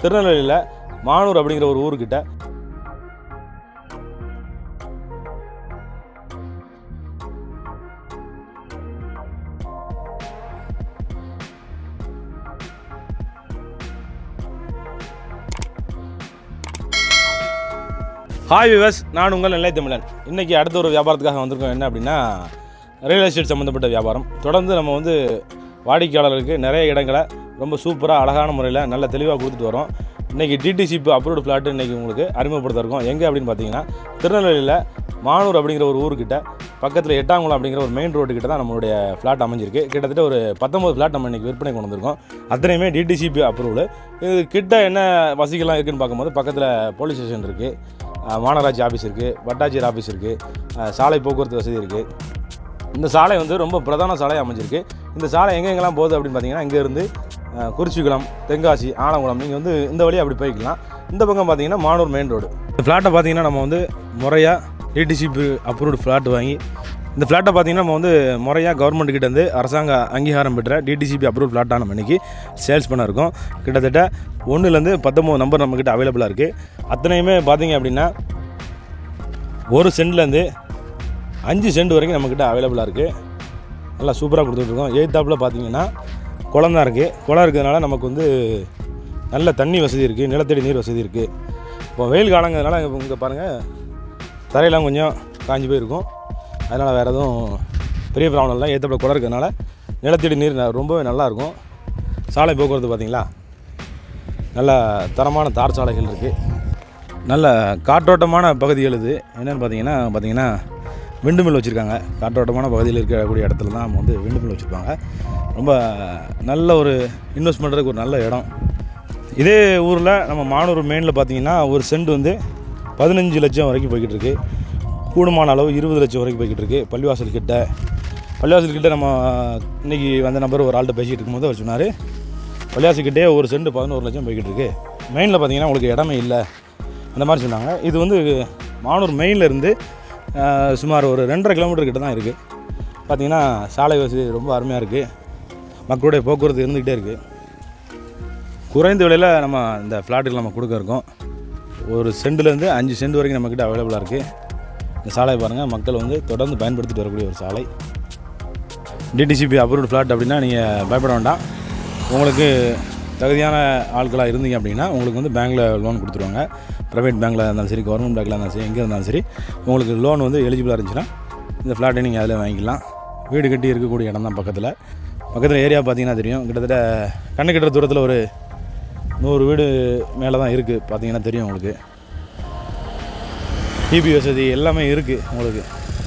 திருநெல்வேலியில் மானூர் அப்படிங்கிற ஒரு ஊருக்கிட்ட ஹாய் விவஸ் நான் உங்கள் நிலை தமிழன் இன்றைக்கி அடுத்த ஒரு வியாபாரத்துக்காக வந்திருக்கோம் என்ன அப்படின்னா ரியல் எஸ்டேட் சம்மந்தப்பட்ட வியாபாரம் தொடர்ந்து நம்ம வந்து வாடிக்கையாளர்களுக்கு நிறைய இடங்களை ரொம்ப சூப்பராக அழகான முறையில் நல்ல தெளிவாக கொடுத்துட்டு வரோம் இன்றைக்கி டிடிசிபி அப்ரூவ்டு ஃப்ளாட்டு இன்றைக்கி உங்களுக்கு அறிமுகப்படுத்த இருக்கோம் எங்கே அப்படின்னு பார்த்தீங்கன்னா திருநெல்வேலியில் மானூர் அப்படிங்கிற ஒரு ஊருக்கிட்ட பக்கத்தில் எட்டாங்குளம் அப்படிங்கிற ஒரு மெயின் ரோடு கிட்ட தான் நம்மளுடைய ஃப்ளாட் அமைஞ்சிருக்கு கிட்டத்தட்ட ஒரு பத்தொம்பது ஃப்ளாட் நம்ம இன்றைக்கி விற்பனை கொண்டு வந்திருக்கோம் அத்தனையுமே டிடிசிபி அப்ரூவ்டு இது கிட்ட என்ன வசதிகள்லாம் இருக்குன்னு பார்க்கும்போது பக்கத்தில் போலீஸ் ஸ்டேஷன் இருக்குது அஹ் மாநகராட்சி ஆஃபீஸ் இருக்குது வட்டாட்சியர் ஆஃபீஸ் இருக்குது சாலை போக்குவரத்து வசதி இருக்குது இந்த சாலை வந்து ரொம்ப பிரதான சாலை அமைஞ்சிருக்கு இந்த சாலை எங்கெங்கெல்லாம் போகுது அப்படின்னு பார்த்தீங்கன்னா இங்கேருந்து குறிச்சிக்குளம் தென்காசி ஆலங்குளம் நீங்கள் வந்து இந்த வழியாக அப்படி போய்க்கலாம் இந்த பக்கம் பார்த்தீங்கன்னா மானூர் மெயின் ரோடு இந்த ஃப்ளாட்டை பார்த்தீங்கன்னா நம்ம வந்து முறையாக டிடிசிபி அப்ரூவ்டு ஃப்ளாட் வாங்கி இந்த ஃப்ளாட்டை பார்த்தீங்கன்னா நம்ம வந்து முறையாக கவர்மெண்ட் கிட்ட இருந்து அரசாங்க அங்கீகாரம் பெற்ற டிடிசிபி அப்ரூவ் ஃப்ளாட்டாக நம்ம இன்னைக்கு சேல்ஸ் பண்ண இருக்கோம் கிட்டத்தட்ட ஒன்றுலேருந்து பத்தொம்போது நம்பர் நம்மக்கிட்ட அவைலபிளாக இருக்குது அத்தனையுமே பார்த்தீங்க அப்படின்னா ஒரு சென்ட்லேருந்து அஞ்சு சென்ட் வரைக்கும் நம்மக்கிட்ட அவைலபிளாக இருக்குது நல்லா சூப்பராக கொடுத்துட்ருக்கோம் எய்த்தாப்பில் பார்த்தீங்கன்னா குளம் தான் இருக்குது குளம் இருக்கிறதுனால நமக்கு வந்து நல்ல தண்ணி வசதி இருக்குது நிலத்தடி நீர் வசதி இருக்குது இப்போ வெயில் காலங்கிறதுனால இங்கே பாருங்கள் தரையெல்லாம் கொஞ்சம் காஞ்சி போயிருக்கும் அதனால் வேறு எதுவும் பெரிய ப்ராப்ளம் இல்லை ஏற்றப்பட குளம் இருக்கிறதுனால நிலத்தடி நீர் ந- ரொம்பவே நல்லாயிருக்கும் சாலை போக்குவரத்து பார்த்தீங்களா நல்ல தரமான தார் சாலைகள் இருக்குது நல்ல காற்றோட்டமான பகுதிகள் இது என்னென்னு பார்த்தீங்கன்னா பார்த்தீங்கன்னா விண்டு மில் வச்சுருக்காங்க காற்றோட்டமான பகுதியில் இருக்கக்கூடிய இடத்துல தான் நம்ம வந்து விண்டு மில் வச்சுருப்பாங்க ரொம்ப நல்ல ஒரு இன்வெஸ்ட் பண்ணுறதுக்கு ஒரு நல்ல இடம் இதே ஊரில் நம்ம மானூர் மெயினில் பார்த்தீங்கன்னா ஒரு சென்ட் வந்து பதினஞ்சு லட்சம் வரைக்கும் போய்கிட்டு இருக்கு கூடுமான அளவு இருபது லட்சம் வரைக்கும் போய்கிட்டு இருக்கு பள்ளிவாசல் கிட்ட பள்ளிவாசல் கிட்ட நம்ம இன்னைக்கு வந்த நபர் ஒரு ஆள்கிட்ட பேசிகிட்டு இருக்கும்போது அவர் சொன்னார் பள்ளிவாசல்கிட்டே ஒரு சென்ட் பதினோரு லட்சம் போய்கிட்டு இருக்கு மெயினில் பார்த்தீங்கன்னா உங்களுக்கு இடமே இல்லை அந்த மாதிரி சொன்னாங்க இது வந்து மானூர் மெயின்ல இருந்து ஆஹ், சுமார் ஒரு ரெண்டரை கிலோமீட்டர் கிட்ட தான் இருக்குது பார்த்தீங்கன்னா சாலை வசதி ரொம்ப அருமையாக இருக்குது மக்களுடைய போக்குவரத்து இருந்துக்கிட்டே இருக்குது குறைந்த விலையில் நம்ம இந்த ஃப்ளாட்டுக்கு நம்ம கொடுக்க இருக்கோம் ஒரு சென்ட்லேருந்து அஞ்சு சென்ட் வரைக்கும் நம்மக்கிட்ட அவைலபிளாக இருக்குது இந்த சாலை பாருங்கள் மக்கள் வந்து தொடர்ந்து பயன்படுத்திட்டு வரக்கூடிய ஒரு சாலை டிடிசிபி அப்ரூவ்டு ஃப்ளாட் அப்படின்னா நீங்கள் பயப்பட வேண்டாம் உங்களுக்கு தகுதியான ஆட்களாக இருந்தீங்க அப்படின்னா உங்களுக்கு வந்து பேங்க்கில் லோன் கொடுத்துருவாங்க ப்ரைவேட் பேங்க்கில் இருந்தாலும் சரி கவர்மெண்ட் பேங்க்கில் இருந்தாலும் சரி எங்கே இருந்தாலும் சரி உங்களுக்கு லோன் வந்து எலிஜிபிளாக இருந்துச்சுன்னா இந்த ஃப்ளாட்டை நீங்கள் அதில் வாங்கிக்கலாம் வீடு கட்டி இருக்கக்கூடிய இடம் தான் பக்கத்தில் பக்கத்தில் ஏரியா பார்த்தீங்கன்னா தெரியும் கிட்டத்தட்ட கண்ணு கிட்ட தூரத்தில் ஒரு நூறு வீடு மேலே தான் இருக்குது பார்த்தீங்கன்னா தெரியும் உங்களுக்கு டிபி வசதி எல்லாமே இருக்குது உங்களுக்கு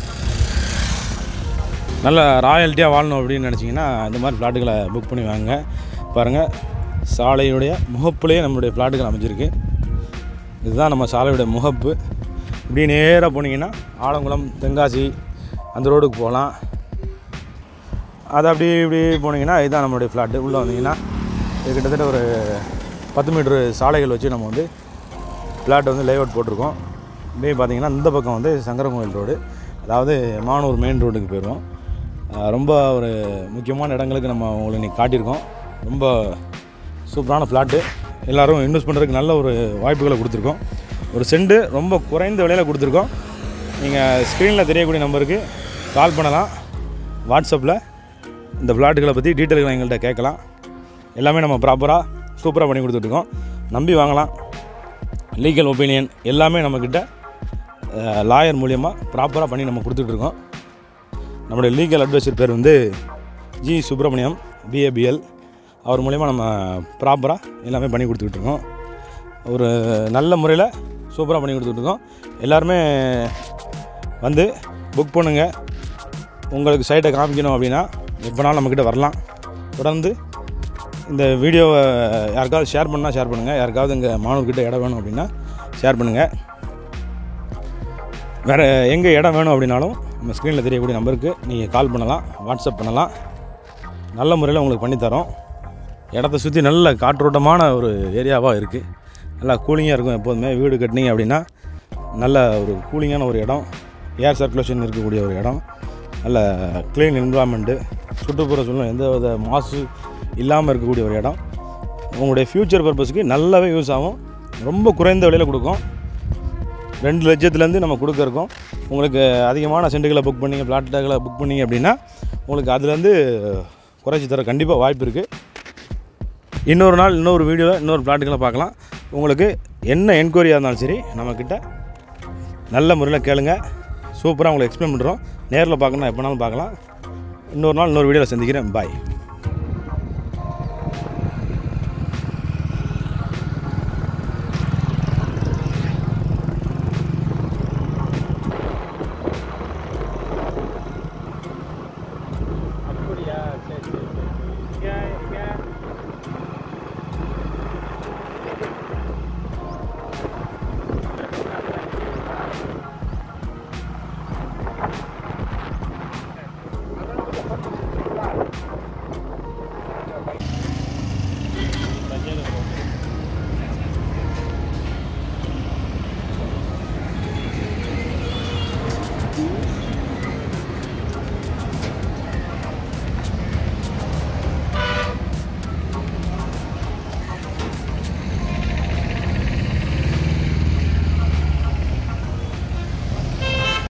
நல்ல ராயல்ட்டியாக வாழணும் அப்படின்னு நினச்சிங்கன்னா இந்த மாதிரி ஃப்ளாட்டுகளை புக் பண்ணி வாங்க பாருங்கள் சாலையுடைய முகப்புலேயே நம்மளுடைய ஃப்ளாட்டுகள் அமைஞ்சிருக்கு இதுதான் நம்ம சாலையுடைய முகப்பு இப்படி நேராக போனீங்கன்னா ஆலங்குளம் தென்காசி அந்த ரோடுக்கு போகலாம் அது அப்படி இப்படி போனீங்கன்னா இதுதான் நம்மளுடைய ஃப்ளாட்டு உள்ளே வந்தீங்கன்னா இது கிட்டத்தட்ட ஒரு பத்து மீட்ரு சாலைகள் வச்சு நம்ம வந்து ஃப்ளாட் வந்து லேஅவுட் போட்டிருக்கோம் இப்படியே பார்த்தீங்கன்னா இந்த பக்கம் வந்து சங்கரங்கோயில் ரோடு அதாவது மானூர் மெயின் ரோடுக்கு போயிடுவோம் அஹ் ரொம்ப ஒரு முக்கியமான இடங்களுக்கு நம்ம உங்களுக்கு இன்னைக்கு காட்டியிருக்கோம் ரொம்ப சூப்பரான ஃப்ளாட்டு எல்லோரும் இன்வெஸ்ட் பண்ணுறதுக்கு நல்ல ஒரு வாய்ப்புகளை கொடுத்துருக்கோம் ஒரு செண்டு ரொம்ப குறைந்த விலையில் கொடுத்துருக்கோம் நீங்கள் ஸ்க்ரீனில் தெரியக்கூடிய நம்பருக்கு கால் பண்ணலாம் வாட்ஸ்அப்பில் இந்த ஃப்ளாட்டுகளை பற்றி டீட்டெயில்களை எங்கள்கிட்ட கேட்கலாம் எல்லாமே நம்ம ப்ராப்பராக சூப்பராக பண்ணி கொடுத்துட்ருக்கோம் நம்பி வாங்கலாம் லீகல் ஒப்பீனியன் எல்லாமே நம்மக்கிட்ட லாயர் மூலியமாக ப்ராப்பராக பண்ணி நம்ம கொடுத்துட்ருக்கோம் நம்முடைய லீகல் அட்வைசர் பேர் வந்து ஜி சுப்பிரமணியம் பிஏபிஎல் அவர் மூலிமா நம்ம ப்ராப்பராக எல்லாமே பண்ணி கொடுத்துட்ருக்கோம் ஒரு நல்ல முறையில் சூப்பராக பண்ணி கொடுத்துட்ருக்கோம் எல்லாருமே வந்து புக் பண்ணுங்கள் உங்களுக்கு சைட்டை காமிக்கணும் அப்படின்னா எப்போனாலும் நம்மக்கிட்ட வரலாம் தொடர்ந்து இந்த வீடியோவை யாருக்காவது ஷேர் பண்ணால் ஷேர் பண்ணுங்கள் யாருக்காவது இங்கே மாணவர்கிட்ட இடம் வேணும் அப்படின்னா ஷேர் பண்ணுங்கள் வேறு எங்கே இடம் வேணும் அப்படின்னாலும் நம்ம ஸ்க்ரீனில் தெரியக்கூடிய நம்பருக்கு நீங்கள் கால் பண்ணலாம் வாட்ஸ்அப் பண்ணலாம் நல்ல முறையில் உங்களுக்கு பண்ணித்தரோம் இடத்த சுற்றி நல்ல காற்றோட்டமான ஒரு ஏரியாவாக இருக்குது நல்லா கூலிங்காக இருக்கும் எப்போதுமே வீடு கட்டினீங்க அப்படின்னா நல்ல ஒரு கூலிங்கான ஒரு இடம் ஏர் சர்க்குலேஷன் இருக்கக்கூடிய ஒரு இடம் நல்ல க்ளீன் என்விரான்மெண்ட்டு சுற்றுப்புற சூழ்நிலை எந்த வித மாசு இல்லாமல் இருக்கக்கூடிய ஒரு இடம் உங்களுடைய ஃப்யூச்சர் பர்பஸ்க்கு நல்லாவே யூஸ் ஆகும் ரொம்ப குறைந்த விலையில் கொடுக்கும் ரெண்டு லட்சத்துலேருந்து நம்ம கொடுக்க இருக்கோம் உங்களுக்கு அதிகமான சென்ட்டுகளை புக் பண்ணிங்க பிளாட்டுகளை புக் பண்ணிங்க அப்படின்னா உங்களுக்கு அதுலேருந்து குறைச்சி தர கண்டிப்பாக வாய்ப்பு இருக்குது இன்னொரு நாள் இன்னொரு வீடியோவில் இன்னொரு பிளாட்டுகளை பார்க்கலாம் உங்களுக்கு என்ன என்கொயரியாக இருந்தாலும் சரி நம்மக்கிட்ட நல்ல முறையில் கேளுங்க சூப்பராக உங்களுக்கு எக்ஸ்பிளைன் பண்ணுறோம் நேரில் பார்க்கணுன்னா எப்போனாலும் பார்க்கலாம் இன்னொரு நாள் இன்னொரு வீடியோவில் சந்திக்கிறேன் பாய்